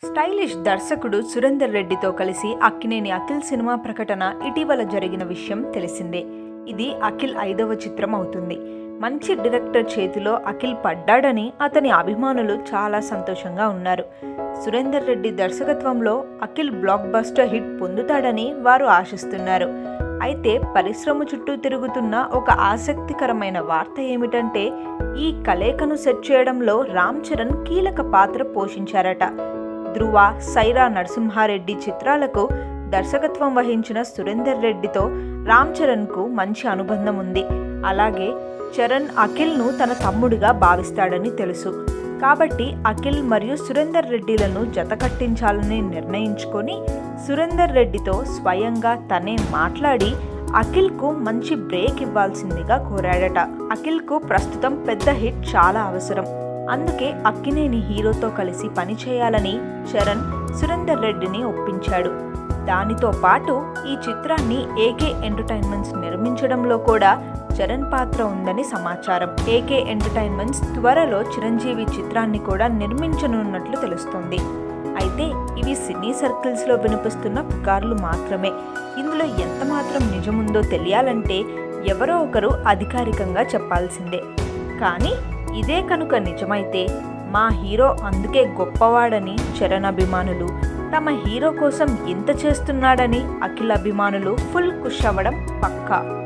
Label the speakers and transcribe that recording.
Speaker 1: stylish దర్శకుడు సురేందర్ రెడ్డితో కలిసి అక్కినేని అఖిల్ సినిమా ప్రకటన ఇటీవల జరిగిన విషయం తెలిసిందే ఇది అఖిల్ ఐదవ చిత్రం అవుతుంది మంచి డైరెక్టర్ చేతిలో అఖిల్ పడ్డాడని అతని అభిమానులు చాలా సంతోషంగా ఉన్నారు సురేందర్ రెడ్డి దర్శకత్వంలో అఖిల్ బ్లాక్ బస్టర్ హిట్ పొందుతాడని వారు ఆశిస్తున్నారు అయితే పరిశ్రమ చుట్టూ తిరుగుతున్న ఒక ఆసక్తికరమైన వార్త ఏమిటంటే ఈ కలేకను సెట్ చేయడంలో రామ్ చరణ్ కీలక పాత్ర పోషించారట ధృవ సైరా నరసింహారెడ్డి చిత్రాలకు దర్శకత్వం వహించిన సురేందర్ రెడ్డితో రామ్ చరణ్కు మంచి అనుబంధం ఉంది అలాగే చరణ్ అఖిల్ను తన తమ్ముడిగా భావిస్తాడని తెలుసు కాబట్టి అఖిల్ మరియు సురేందర్ రెడ్డిలను జతకట్టించాలని నిర్ణయించుకొని సురేందర్ రెడ్డితో స్వయంగా తనే మాట్లాడి అఖిల్కు మంచి బ్రేక్ ఇవ్వాల్సిందిగా కోరాడట అఖిల్కు ప్రస్తుతం పెద్ద హిట్ చాలా అవసరం అందుకే అక్కినేని హీరోతో కలిసి పనిచేయాలని చరణ్ సురేందర్ రెడ్డిని ఒప్పించాడు దానితో పాటు ఈ చిత్రాన్ని ఏకే ఎంటర్టైన్మెంట్స్ నిర్మించడంలో కూడా చరణ్ పాత్ర ఉందని సమాచారం ఏకే ఎంటర్టైన్మెంట్స్ త్వరలో చిరంజీవి చిత్రాన్ని కూడా నిర్మించనున్నట్లు తెలుస్తుంది అయితే ఇవి సినీ సర్కిల్స్లో వినిపిస్తున్న పుకార్లు మాత్రమే ఇందులో ఎంత మాత్రం నిజముందో తెలియాలంటే ఎవరో ఒకరు అధికారికంగా చెప్పాల్సిందే కానీ ఇదే కనుక నిజమైతే మా హీరో అందుకే గొప్పవాడని చరణ్ అభిమానులు తమ హీరో కోసం ఎంత చేస్తున్నాడని అఖిల్ అభిమానులు ఫుల్ కుష్ అవ్వడం పక్కా